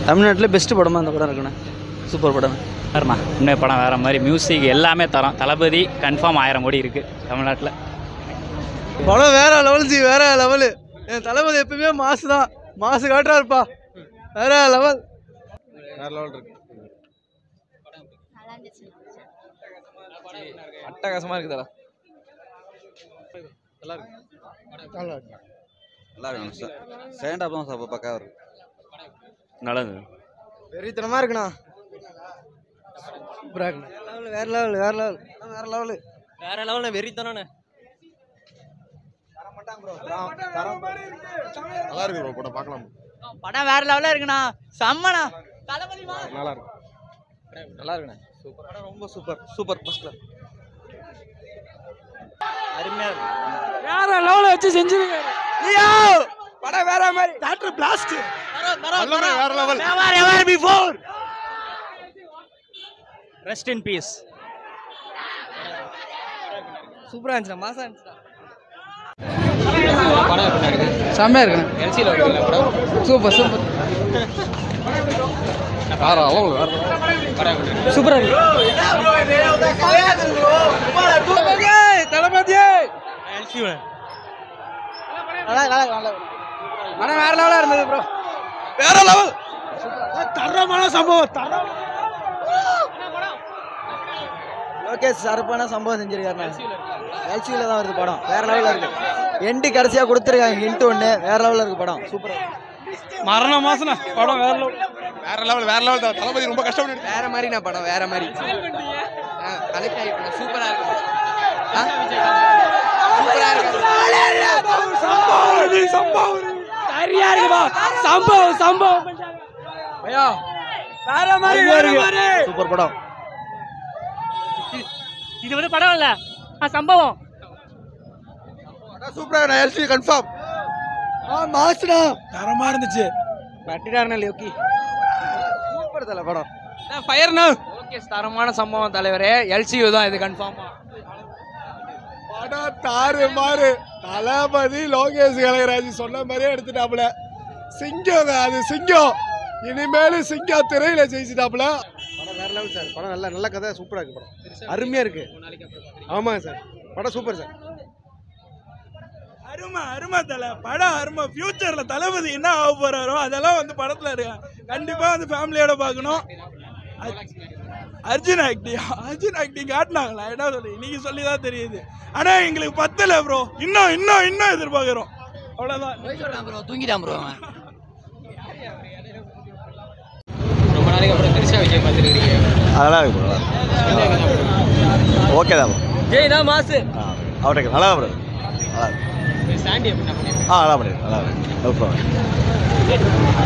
தமிழ்நாட்டில் பெஸ்ட் படமாக அந்த படம் இருக்குண்ணே சூப்பர் படம் வேறுண்ணா உண்மை படம் வேறு மாதிரி மியூசிக் எல்லாமே தரோம் தளபதி கன்ஃபார்ம் ஆயிரம் கோடி இருக்குது தமிழ்நாட்டில் படம் வேற லெவல் ஜி வேற லெவலு என் தளபதி எப்பயுமே மாசு தான் மாசு காட்டுறாருப்பா வேற லெவல் வேற லெவல் இருக்கு அட்டகாசமாக இருக்குதா நல்லா இருக்கு சார் செகண்ட் ஹாஃப் தான் சார் பக்காவாக இருக்கு நல்லது வெறித்தனமாக இருக்குண்ணா சூப்பராக இருக்குண்ணா வேற லெவல் வேற லெவல் வேற லெவலு வேற லெவலில் வெறித்தனே நல்லா இருக்கு ப்ரோ படம் பார்க்கலாம் படம் வேற லெவலில் இருக்குண்ணா செம்மண்ணா தளபதி நல்லா இருக்கு நல்லா இருக்குண்ணே சூப்பர் படம் ரொம்ப சூப்பர் சூப்பர் ஃபர்ஸ்ட் கிளாஸ் அருமையாக இருக்கு வேற லெவலில் வச்சு செஞ்சிருக்காரு ஐயோ படம் வேற மாதிரி டாக்டர் பிளாஸ்ட் எல்லாமே வேற level Never ever before. Rest in peace சூப்பராக இருந்துச்சுண்ணா மாசா இருந்துச்சுண்ணா படம் எப்படி இருக்கு செம்மையாக இருக்குண்ணா எல்சியில் வருவீங்களா படம் சூப்பர் சூப்பர் வேற லெவல் வேற படம் எப்படி இருக்கு சூப்பராக இருக்கு தளபதி நல்லா நல்லா நல்லா படம் வேற லெவலாக இருந்தது ப்ரோ வேற லெவல் தரமான சம்பவம் தரம் லோகேஷ் சிறப்பான சம்பவம் செஞ்சிருக்காருண்ணா எல்சியில் தான் வருது படம் வேற லெவலில் இருக்கு எண்டு கடைசியாக கொடுத்துருக்காங்க இன்ட்டு ஒன்று வேற லெவலில் இருக்கு படம் சூப்பராக மரண மாசம்ண்ணா படம் வேற லெவல் வேற லெவல் வேற லெவல் தான் தளபதி ரொம்ப கஷ்டப்பட்டு வேற மாதிரிண்ணா படம் வேற மாதிரி கனெக்ட் ஆகிட்டு சூப்பரா இருக்கு சூப்பரா இருக்கு சரியா இருக்குப்பா சம்பவம் சம்பவம் ஐயா வேற மாதிரி வேற மாதிரி சூப்பர் படம் இது வந்து படம் இல்ல சம்பவம் சூப்பரா எல்சி கன்ஃபார்ம் ஆ மாசுடா தரமா இருந்துச்சு பட்டிடாருண்ணா யோக்கி சூப்பர் தல படம் ஃபயர்ண்ணா ஓகே தரமான சம்பவம் தலைவரே எல்சியூ தான் இது கன்ஃபார்மா படம் தாறு மாறு தளபதி லோகேஷ் கனகராஜ் சொன்ன மாதிரியே எடுத்துட்டாப்புல சிங்கங்க அது சிங்கம் இனிமேல் சிங்கம் திரையில ஜெயிச்சிட்டாப்புல படம் வேற லெவல் சார் படம் நல்ல நல்ல கதை சூப்பரா இருக்கு படம் அருமையா இருக்கு ஆமாங்க சார் படம் சூப்பர் சார் அருமை அருமை தலை படம் அருமை ஃபியூச்சர்ல தளபதி என்ன ஆக போறாரோ அதெல்லாம் வந்து படத்துல இருக்கு கண்டிப்பா வந்து ஃபேமிலியோட பார்க்கணும் அர்ஜ்- அர்ஜுன் ஆக்டிங் அர்ஜுன் ஆக்டிங் காட்டினாங்களா என்ன சொல்லி இன்னைக்கு சொல்லி தான் தெரியுது ஆனா எங்களுக்கு பத்தல ப்ரோ இன்னும் இன்னும் இன்னும் எதிர்பார்க்கிறோம் அவ்வளவுதான் ப்ரோ தூங்கிட்டான் ப்ரோ அவன் ரொம்ப நாளைக்கு அப்புறம் திருஷா விஜய் பார்த்துருக்கீங்க அதெல்லாம் இருக்கு ஓகே தான் ஜெய் தான் மாசு அவருக்கு நல்லா ப்ரோ நல்லா இருக்கு சாண்டி எப்படி பண்ணிருக்கீங்க ஆ நல்லா பண்ணிருக்கு நல்லா இருக்கு நோ ப்ராப்ளம்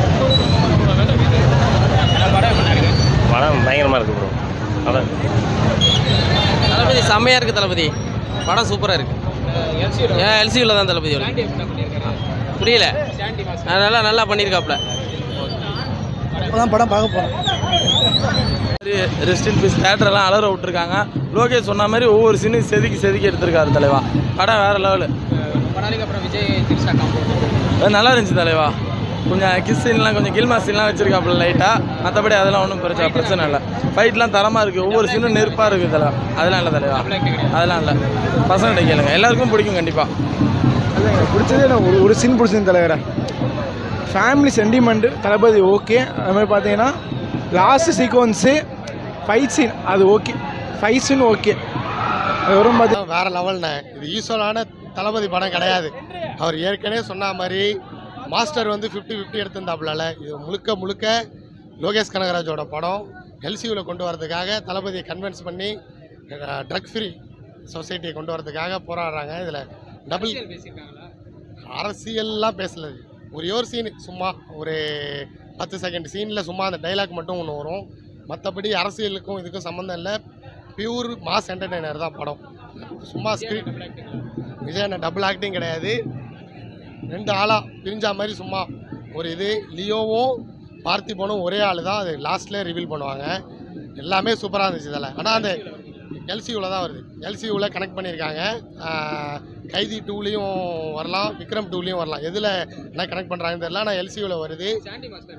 படம் எப்படி இருக்கு படம் பயங்கரமாக இருக்குது ப்ரோ நல்லா இருக்கு தளபதி செம்மையா இருக்கு தளபதி படம் சூப்பரா இருக்கு எல்சியில் ஏன் எல்சியூல தான் தளபதி வருது சாண்டி எப்படி பண்ணியிருக்காரு புரியல சாண்டி மாசு அது நல்லா நல்லா பண்ணியிருக்காப்ல இப்போதான் படம் பார்க்க போறோம் ரெஸ்ட் இன் பீஸ் தேட்டரெல்லாம் அலற விட்டுருக்காங்க லோகேஷ் சொன்ன மாதிரி ஒவ்வொரு சீனும் செதுக்கி செதுக்கி எடுத்திருக்காரு தலைவா படம் வேற லெவலு ரொம்ப நாளைக்கு அப்புறம் விஜய் திருஷா காம்போ நல்லா இருந்துச்சு தலைவா கொஞ்சம் கிஸ் சீன்லாம் கொஞ்சம் கில்மா சீன்லாம் வச்சிருக்காப்புல லைட்டாக மற்றபடி அதெல்லாம் ஒன்றும் பிரச்சனை பிரச்சனை இல்லை ஃபைட்லாம் தரமாக இருக்குது ஒவ்வொரு சீனும் நெருப்பாக இருக்குது தலைவா அதெல்லாம் இல்லை தலைவா அதெல்லாம் இல்லை பசங்கள்ட்ட கேளுங்க எல்லாருக்கும் பிடிக்கும் கண்டிப்பாக எனக்கு பிடிச்சது எனக்கு ஒரு ஒரு சீன் பிடிச்சது தலைவரை ஃபேமிலி சென்டிமெண்ட்டு தளபதி ஓகே அது மாதிரி பார்த்தீங்கன்னா லாஸ்ட் சீக்வன்ஸு ஃபைட் சீன் அது ஓகே ஃபைட் சீன் ஓகே அது வரும் பார்த்து வேற லெவல்ண்ணே இது ஈஸோலான தளபதி படம் கிடையாது அவர் ஏற்கனவே சொன்ன மாதிரி மாஸ்டர் வந்து ஃபிஃப்டி ஃபிஃப்டி எடுத்திருந்தாப்புல இது முழுக்க முழுக்க லோகேஷ் கனகராஜோட படம் எல்சியூவில் கொண்டு வரதுக்காக தளபதியை கன்வின்ஸ் பண்ணி ட்ரக் ஃப்ரீ சொசைட்டியை கொண்டு வரதுக்காக போராடுறாங்க இதில் டபுள் அரசியல்லாம் பேசல இது. ஒரே ஒரு சீன் சும்மா ஒரு பத்து செகண்ட் சீனில் சும்மா அந்த டைலாக் மட்டும் ஒன்று வரும் மற்றபடி அரசியலுக்கும் இதுக்கும் சம்மந்தம் இல்லை பியூர் மாஸ் என்டர்டெய்னர் தான் படம் சும்மா ஸ்க்ரீன் விஜய் அண்ணன் டபுள் ஆக்டிங் கிடையாது ரெண்டு ஆளாக பிரிஞ்சா மாதிரி சும்மா ஒரு இது லியோவும் பார்த்திபனும் ஒரே ஆள் தான் அது லாஸ்ட்லேயே ரிவீல் பண்ணுவாங்க எல்லாமே சூப்பராக இருந்துச்சு இதில் ஆனால் அந்த எல்சியூவில் தான் வருது எல்சியூவில் கனெக்ட் பண்ணியிருக்காங்க ஆஹ், கைதி டூலையும் வரலாம் விக்ரம் டூலையும் வரலாம் எதில் என்ன கனெக்ட் பண்ணுறாங்கன்னு தெரியல ஆனால் எல்சியூவில் வருது சாண்டி மாஸ்டர் எப்படி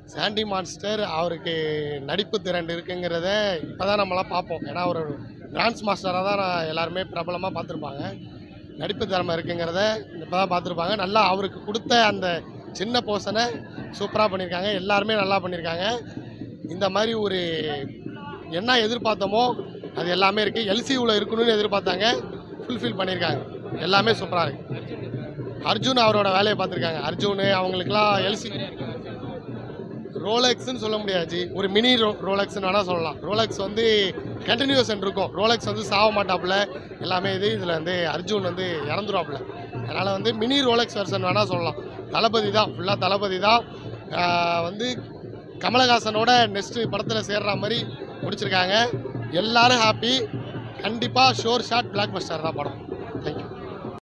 சாண்டி மான்ஸ்டர் அவருக்கு நடிப்பு திறன் இருக்குங்கிறத இப்போ தான் நம்மளாம் பார்ப்போம் ஏன்னா அவர் டான்ஸ் மாஸ்டராக தான் நான் எல்லாருமே பிரபலமாக பார்த்துருப்பாங்க நடிப்பு திறமை இருக்குங்கிறத இப்போ தான் பார்த்துருப்பாங்க நல்லா அவருக்கு கொடுத்த அந்த சின்ன போர்ஷனை சூப்பராக பண்ணியிருக்காங்க எல்லாருமே நல்லா பண்ணியிருக்காங்க இந்த மாதிரி ஒரு என்ன எதிர்பார்த்தோமோ அது எல்லாமே இருக்குது எல்சியூவில் இருக்கணும்னு எதிர்பார்த்தாங்க ஃபுல்ஃபில் பண்ணியிருக்காங்க எல்லாமே சூப்பராக இருக்குது அர்ஜுன் அவரோட வேலையை பார்த்துருக்காங்க அர்ஜுன் அவங்களுக்குலாம் எல்சி ரோலெக்ஸ்னு சொல்ல முடியாது ஜி. ஒரு மினி ரோ ரோலெக்ஸ்னு வேணால் சொல்லலாம் ரோலெக்ஸ் வந்து கண்டினியூஷன் இருக்கும் ரோலெக்ஸ் வந்து சாக மாட்டாப்புல எல்லாமே இது இதில் வந்து அர்ஜுன் வந்து இறந்துருவாப்புல அதனால் வந்து மினி ரோலெக்ஸ் வெர்ஷன் வேணால் சொல்லலாம் தளபதி தான் ஃபுல்லாக தளபதி தான் ஆஹ் வந்து கமலஹாசனோட நெக்ஸ்ட்டு படத்தில் சேர்ற மாதிரி முடிச்சிருக்காங்க எல்லாரும் ஹாப்பி கண்டிப்பாக ஷோர் ஷாட் பிளாக் பஸ்டர் தான் படம் தேங்க்யூ